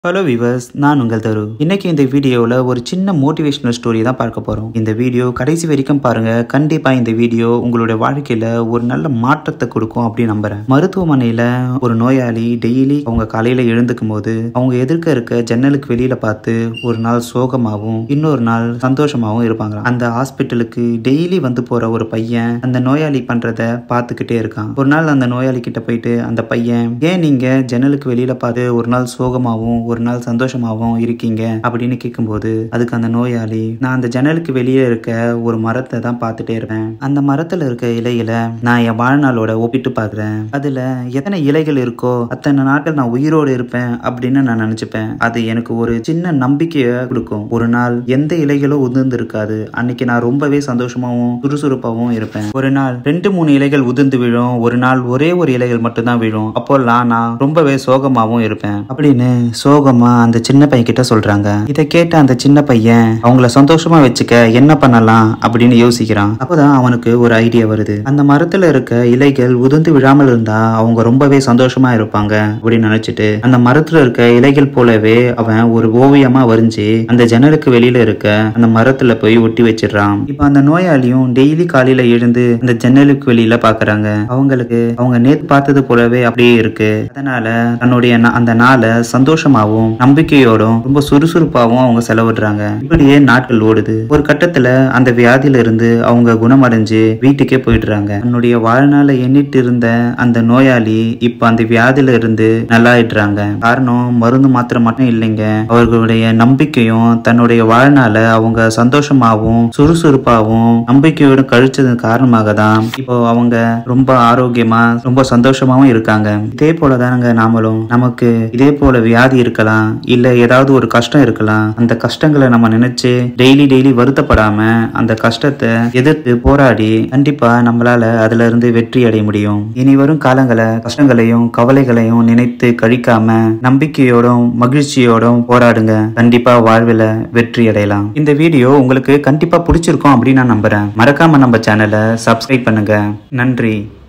hello viewers நான் உங்கள் தரு இன்னைக்கு இந்த வீடியோவில் ஒரு சின்ன மோட்டிவேஷனல் ஸ்டோரி தான் பார்க்க போகிறோம் இந்த வீடியோ கடைசி வரைக்கும் பாருங்க கண்டிப்பாக இந்த வீடியோ உங்களுடைய வாழ்க்கையில் ஒரு நல்ல மாற்றத்தை கொடுக்கும் அப்படின்னு நம்புறேன் மருத்துவமனையில் ஒரு நோயாளி டெய்லி அவங்க காலையில் எழுந்துக்கும் போது அவங்க எதிர்க்க இருக்க ஜன்னலுக்கு வெளியில பார்த்து ஒரு நாள் சோகமாகவும் இன்னொரு நாள் சந்தோஷமாகவும் இருப்பாங்க அந்த ஹாஸ்பிட்டலுக்கு டெய்லி வந்து போற ஒரு பையன் அந்த நோயாளி பண்றத பார்த்துக்கிட்டே இருக்கான் ஒரு நாள் அந்த நோயாளி கிட்ட போயிட்டு அந்த பையன் ஏன் நீங்க ஜன்னலுக்கு வெளியில பார்த்து ஒரு நாள் சோகமாகவும் ஒரு நாள் சந்தோஷமாகவும் இருக்கீங்க அப்படின்னு கேட்கும்போது அதுக்கு அந்த நோயாளி நான் அந்த ஜன்னலுக்கு வெளியே இருக்க ஒரு மரத்தை தான் பார்த்துட்டே இருப்பேன் அந்த மரத்துல இருக்க இலையில நான் என் வாழ்நாளோட ஒப்பிட்டு பார்க்குறேன் அதுல எத்தனை இலைகள் இருக்கோ அத்தனை நாட்கள் நான் உயிரோடு இருப்பேன் அப்படின்னு நான் நினைச்சுப்பேன் அது எனக்கு ஒரு சின்ன நம்பிக்கையை கொடுக்கும் ஒரு நாள் எந்த இலைகளும் உதிர்ந்து இருக்காது அன்னைக்கு நான் ரொம்பவே சந்தோஷமாகவும் சுறுசுறுப்பாகவும் இருப்பேன் ஒரு நாள் ரெண்டு மூணு இலைகள் உதிர்ந்து விழும் ஒரு நாள் ஒரே ஒரு இலைகள் மட்டும்தான் விழும் அப்போல்லாம் நான் ரொம்பவே சோகமாகவும் இருப்பேன் அப்படின்னு சோகமா அந்த சின்ன பையன் கிட்ட சொல்றாங்க இதை கேட்ட அந்த சின்ன பையன் அவங்கள சந்தோஷமா வச்சுக்க என்ன பண்ணலாம் அப்படின்னு யோசிக்கிறான் அப்போதான் அவனுக்கு ஒரு ஐடியா வருது அந்த மரத்துல இருக்க இலைகள் உதிர்ந்து விழாமல் இருந்தா அவங்க ரொம்பவே சந்தோஷமா இருப்பாங்க அப்படின்னு நினைச்சிட்டு அந்த மரத்துல இருக்க இலைகள் போலவே அவன் ஒரு ஓவியமா வரைஞ்சு அந்த ஜன்னலுக்கு வெளியில இருக்க அந்த மரத்துல போய் ஒட்டி வச்சிடுறான் இப்ப அந்த நோயாளியும் டெய்லி காலையில எழுந்து அந்த ஜன்னலுக்கு வெளியில பாக்குறாங்க அவங்களுக்கு அவங்க நேத்து பார்த்தது போலவே அப்படியே இருக்கு அதனால தன்னுடைய நா- அந்த நாளை சந்தோஷமாவும் நம்பிக்கையோடும் ரொம்ப சுறுசுறுப்பாகவும் அவங்க செலவிடுறாங்க இப்படியே நாட்கள் ஓடுது ஒரு கட்டத்துல அந்த வியாதியில இருந்து அவங்க குணமடைஞ்சு வீட்டுக்கே போயிடுறாங்க தன்னுடைய வாழ்நாளை எண்ணிட்டு இருந்த அந்த நோயாளி இப்ப அந்த வியாதியில இருந்து நல்லாயிடுறாங்க காரணம் மருந்து மாத்திரை மட்டும் இல்லைங்க அவர்களுடைய நம்பிக்கையும் தன்னுடைய வாழ்நாளை அவங்க சந்தோஷமாவும் சுறுசுறுப்பாகவும் நம்பிக்கையோடும் கழிச்சது காரணமாக தான் இப்போ அவங்க ரொம்ப ஆரோக்கியமா ரொம்ப சந்தோஷமாவும் இருக்காங்க இதே போல தானங்க நாமளும் நமக்கு இதே போல வியாதி இருக்கலாம் இல்ல ஏதாவது ஒரு கஷ்டம் இருக்கலாம் அந்த கஷ்டங்களை நம்ம நினைச்சு டெய்லி டெய்லி வருத்தப்படாம அந்த கஷ்டத்தை எதிர்த்து போராடி கண்டிப்பா நம்மளால அதுல இருந்து வெற்றி அடைய முடியும் இனி வரும் காலங்களை கஷ்டங்களையும் கவலைகளையும் நினைத்து கழிக்காம நம்பிக்கையோடும் மகிழ்ச்சியோடும் போராடுங்க கண்டிப்பா வாழ்வில் வெற்றி அடையலாம் இந்த வீடியோ உங்களுக்கு கண்டிப்பா பிடிச்சிருக்கும் அப்படின்னு நான் நம்புறேன் மறக்காம நம்ம சேனலை சப்ஸ்கிரைப் பண்ணுங்க நன்றி